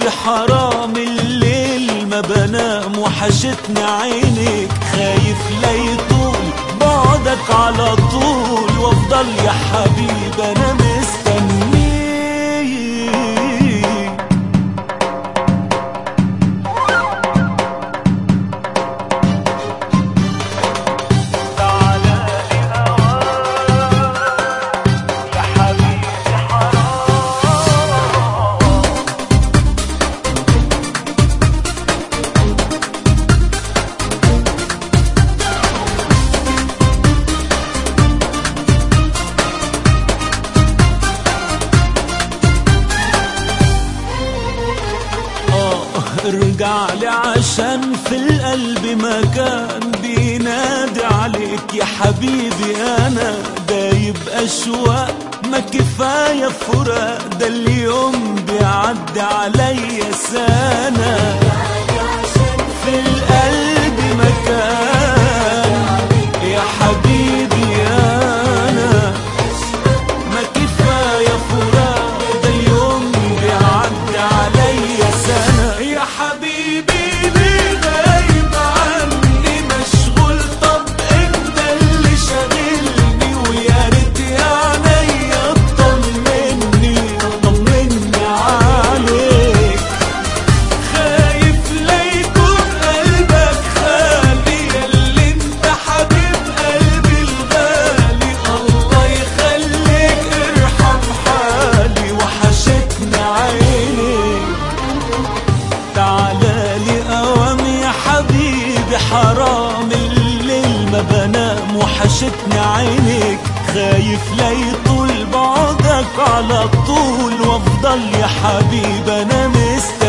حبيبي حرام الليل ما بنام وحشتني عينك خايف لا يطول بعدك على طول وافضل يا حبيبي انا مستنيك تعالى لي هواك يا حبيبي حرام آه ارجع لي عشان في القلب مكان بينادي عليك يا حبيبي انا دايب اشواق ما كفايه فراق ده اليوم بيعدي عليا سنه في القلب مكان يا حبيبي انا ما كفاية فراق ده اليوم بيعدي عليا سنة يا حبيبي ليه غايب عني مشغول طب انت اللي شاغلني ويا ريت يا عينيا تطمني طمني عليك خايف لا يكون قلبك خالي ياللي انت حبيب قلبي الغالي الله يخليك ارحم حالي وحشتني عينيك تعالى لي اوام يا حبيبي حرام الليل ما بنام وحشتني عينيك خايف لا يطول بعدك على طول وافضل يا حبيبي انا مستنيك